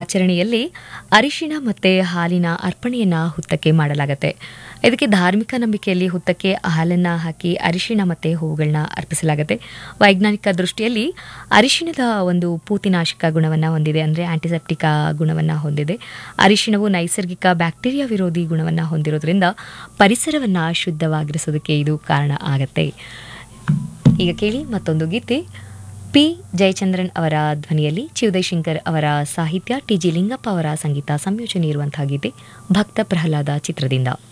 ಆಚರಣೆಯಲ್ಲಿ ಅರಿಶಿಣ ಮತ್ತು ಹಾಲಿನ ಅರ್ಪಣೆಯನ್ನು ಹುತ್ತಕ್ಕೆ ಮಾಡಲಾಗುತ್ತೆ ಇದಕ್ಕೆ ಧಾರ್ಮಿಕ ನಂಬಿಕೆಯಲ್ಲಿ ಹುತ್ತಕ್ಕೆ ಹಾಲನ್ನು ಹಾಕಿ ಅರಿಶಿಣ ಮತ್ತು ಹೂವುಗಳನ್ನ ಅರ್ಪಿಸಲಾಗುತ್ತೆ ವೈಜ್ಞಾನಿಕ ದೃಷ್ಟಿಯಲ್ಲಿ ಅರಿಶಿಣದ ಒಂದು ಪೂತಿನಾಶಕ ಗುಣವನ್ನು ಹೊಂದಿದೆ ಅಂದರೆ ಆಂಟಿಸೆಪ್ಟಿಕ್ ಗುಣವನ್ನು ಹೊಂದಿದೆ ಅರಿಶಿಣವು ನೈಸರ್ಗಿಕ ಬ್ಯಾಕ್ಟೀರಿಯಾ ವಿರೋಧಿ ಗುಣವನ್ನು ಹೊಂದಿರೋದ್ರಿಂದ ಪರಿಸರವನ್ನು ಶುದ್ಧವಾಗಿರಿಸೋದಕ್ಕೆ ಇದು ಕಾರಣ ಆಗತ್ತೆ ಈಗ ಕೇಳಿ ಮತ್ತೊಂದು ಗೀತೆ ಪಿ ಜಯಚಂದ್ರನ್ ಅವರ ಧ್ವನಿಯಲ್ಲಿ ಚಿವುದಯ್ ಶಂಕರ್ ಅವರ ಸಾಹಿತ್ಯ ಟಿ ಜಿ ಲಿಂಗಪ್ಪ ಅವರ ಸಂಗೀತ ಸಂಯೋಜನೆ ಇರುವಂತಹ ಗೀತೆ ಭಕ್ತ ಪ್ರಹ್ಲಾದ ಚಿತ್ರದಿಂದ